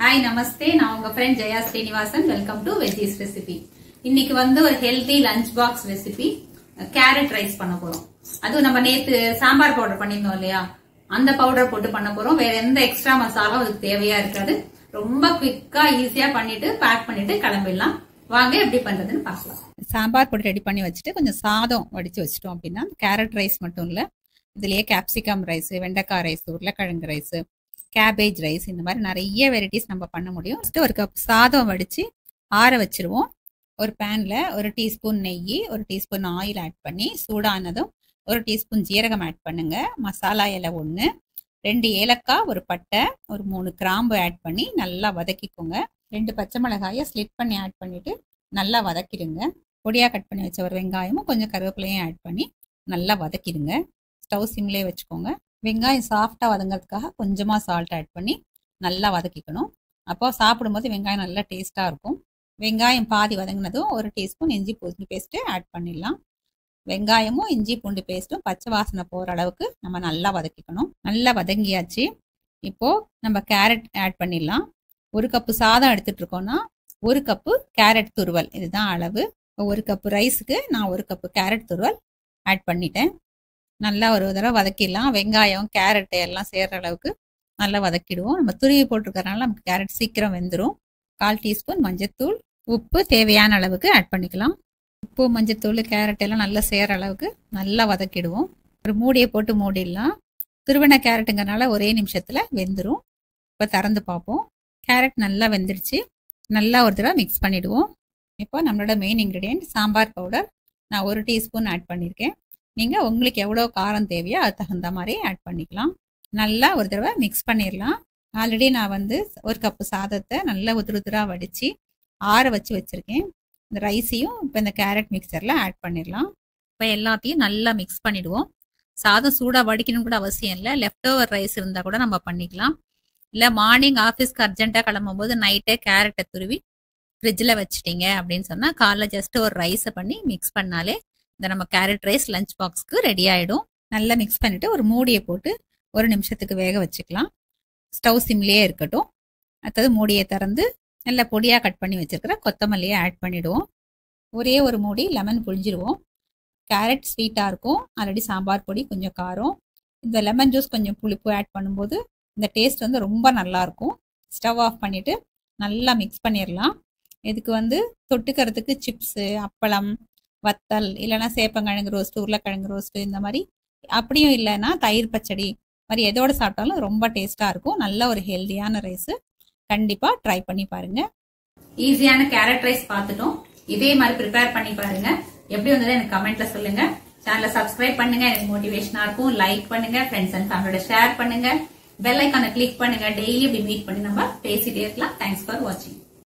hi namaste நான் உங்க friend Jaya Srinivasan welcome to veggies recipe இன்னைக்கு வந்து ஒரு healthy lunch box recipe carrot rice பண்ண போறோம் அதுவும் நம்ம நேத்து சாம்பார் பவுடர் பண்ணிருந்தோம் இல்லையா அந்த பவுடர் போட்டு பண்ண போறோம் வேற எந்த எக்ஸ்ட்ரா மசாலாவும் அதுக்கு தேவையா இருக்காது ரொம்ப குவிக்கா ஈஸியா பண்ணிட்டு பேக் பண்ணிட்டு கிளம்பிடலாம் வாங்க எப்படி பண்றதுன்னு பார்க்கலாம் சாம்பார் பொடி ரெடி பண்ணி வச்சுட்டு கொஞ்சம் சாதம் வடிச்சு வச்சிட்டோம் அப்படின்னா கேரட் ரைஸ் மட்டும் இல்லை இதுலயே கேப்சிகம் ரைஸ் வெண்டைக்காய் ரைஸ் உருளைக்கிழங்கு ரைஸ் கேபேஜ் ரைஸ் இந்த மாதிரி நிறைய வெரைட்டிஸ் நம்ம பண்ண முடியும் ஃபஸ்ட்டு ஒரு கப் சாதம் வடித்து ஆற வச்சிருவோம் ஒரு பேனில் ஒரு டீஸ்பூன் நெய் ஒரு டீஸ்பூன் ஆயில் ஆட் பண்ணி சூடானதும் ஒரு டீஸ்பூன் ஜீரகம் ஆட் பண்ணுங்க மசாலா இலை ஒன்று ரெண்டு ஏலக்காய் ஒரு பட்டை ஒரு மூணு கிராம்பு ஆட் பண்ணி நல்லா வதக்கிக்கோங்க ரெண்டு பச்சை மிளகாயை ஸ்லிட் பண்ணி ஆட் பண்ணிட்டு நல்லா வதக்கிடுங்க பொடியாக கட் பண்ணி வச்ச ஒரு வெங்காயமும் கொஞ்சம் கருவேப்பிலையும் ஆட் பண்ணி நல்லா வதக்கிடுங்க ஸ்டவ் சிம்லேயே வச்சுக்கோங்க வெங்காயம் சாஃப்டாக வதங்கிறதுக்காக கொஞ்சமாக சால்ட் ஆட் பண்ணி நல்லா வதக்கிக்கணும் அப்போ சாப்பிடும்போது வெங்காயம் நல்லா டேஸ்ட்டாக இருக்கும் வெங்காயம் பாதி வதங்கினதும் ஒரு டீஸ்பூன் இஞ்சி பூண்டு பேஸ்ட்டு ஆட் பண்ணிடலாம் வெங்காயமும் இஞ்சி பூண்டு பேஸ்ட்டும் பச்சை வாசனை போகிற அளவுக்கு நம்ம நல்லா வதக்கிக்கணும் நல்லா வதங்கியாச்சு இப்போது நம்ம கேரட் ஆட் பண்ணிடலாம் ஒரு கப்பு சாதம் எடுத்துட்டு இருக்கோம்னா ஒரு கப்பு கேரட் துருவல் இதுதான் அளவு ஒரு கப்பு ரைஸுக்கு நான் ஒரு கப்பு கேரட் துருவல் ஆட் பண்ணிட்டேன் நல்லா ஒரு தடவை வதக்கிடலாம் வெங்காயம் கேரட்டு எல்லாம் சேர்ற அளவுக்கு நல்லா வதக்கிடுவோம் நம்ம துருவி போட்டிருக்கறனால நமக்கு கேரட் சீக்கிரம் வெந்துடும் கால் டீஸ்பூன் மஞ்சத்தூள் உப்பு தேவையான அளவுக்கு ஆட் பண்ணிக்கலாம் உப்பு மஞ்சத்தூள் கேரட் எல்லாம் நல்லா சேர்ற அளவுக்கு நல்லா வதக்கிடுவோம் ஒரு மூடியை போட்டு மூடிடலாம் துருவின கேரட்டுங்கிறனால ஒரே நிமிஷத்தில் வெந்துடும் இப்போ திறந்து பார்ப்போம் கேரட் நல்லா வெந்துருச்சு நல்லா ஒரு தடவை மிக்ஸ் பண்ணிடுவோம் இப்போ நம்மளோட மெயின் இன்க்ரீடியன்ட் சாம்பார் பவுடர் நான் ஒரு டீஸ்பூன் ஆட் பண்ணியிருக்கேன் நீங்கள் உங்களுக்கு எவ்வளோ காரம் தேவையோ அது தகுந்த மாதிரி ஆட் பண்ணிக்கலாம் நல்லா ஒரு தடவை மிக்ஸ் பண்ணிடலாம் ஆல்ரெடி நான் வந்து ஒரு கப்பு சாதத்தை நல்லா உதிரு உதிராக வடித்து ஆற வச்சு வச்சுருக்கேன் இந்த ரைஸையும் இப்போ இந்த கேரட் மிக்சரில் ஆட் பண்ணிடலாம் இப்போ எல்லாத்தையும் நல்லா மிக்ஸ் பண்ணிவிடுவோம் சாதம் சூடாக வடிக்கணும் கூட அவசியம் இல்லை லெஃப்ட் ஓவர் ரைஸ் இருந்தால் கூட நம்ம பண்ணிக்கலாம் இல்லை மார்னிங் ஆஃபீஸ்க்கு அர்ஜென்ட்டாக கிளம்பும்போது நைட்டே கேரட்டை துருவி ஃப்ரிட்ஜில் வச்சுட்டீங்க அப்படின்னு சொன்னால் காலைல ஜஸ்ட் ஒரு ரைஸை பண்ணி மிக்ஸ் பண்ணாலே இந்த நம்ம கேரட் ரைஸ் லஞ்ச் பாக்ஸ்க்கு ரெடி ஆகிடும் நல்லா மிக்ஸ் பண்ணிவிட்டு ஒரு மூடியை போட்டு ஒரு நிமிஷத்துக்கு வேக வச்சுக்கலாம் ஸ்டவ் சிம்லேயே இருக்கட்டும் அடுத்தது மூடியை திறந்து நல்லா பொடியாக கட் பண்ணி வச்சுருக்கிற கொத்தமல்லியை ஆட் பண்ணிவிடுவோம் ஒரே ஒரு மூடி லெமன் புழிஞ்சிடுவோம் கேரட் ஸ்வீட்டாக இருக்கும் ஆல்ரெடி சாம்பார் பொடி கொஞ்சம் காரம் இந்த லெமன் ஜூஸ் கொஞ்சம் புளிப்பு ஆட் பண்ணும்போது இந்த டேஸ்ட் வந்து ரொம்ப நல்லாயிருக்கும் ஸ்டவ் ஆஃப் பண்ணிவிட்டு நல்லா மிக்ஸ் பண்ணிடலாம் இதுக்கு வந்து தொட்டுக்கிறதுக்கு சிப்ஸு அப்பளம் வத்தல் இல்லைன்னா சேப்பங்கிழங்கு ரோஸ்ட்டு உருளைக்கிழங்கு ரோஸ்ட்டு இந்த மாதிரி அப்படியும் இல்லைன்னா தயிர் பச்சடி மாதிரி எதோட சாப்பிட்டாலும் ரொம்ப டேஸ்ட்டாக இருக்கும் நல்ல ஒரு ஹெல்தியான ரைஸு கண்டிப்பாக ட்ரை பண்ணி பாருங்கள் ஈஸியான கேரட் ரைஸ் பார்த்துட்டோம் இதே மாதிரி ப்ரிப்பேர் பண்ணி பாருங்க எப்படி வந்தது எனக்கு கமெண்ட்ல சொல்லுங்க சேனலை சப்ஸ்கிரைப் பண்ணுங்க எனக்கு மோட்டிவேஷனா இருக்கும் லைக் பண்ணுங்க ஃப்ரெண்ட்ஸ் அண்ட் ஃபேமிலியோட ஷேர் பண்ணுங்க பெல் ஐக்கானை கிளிக் பண்ணுங்க டெய்லி இப்படி மீட் பண்ணி நம்ம பேசிட்டே இருக்கலாம் தேங்க்ஸ் ஃபார் வாட்சிங்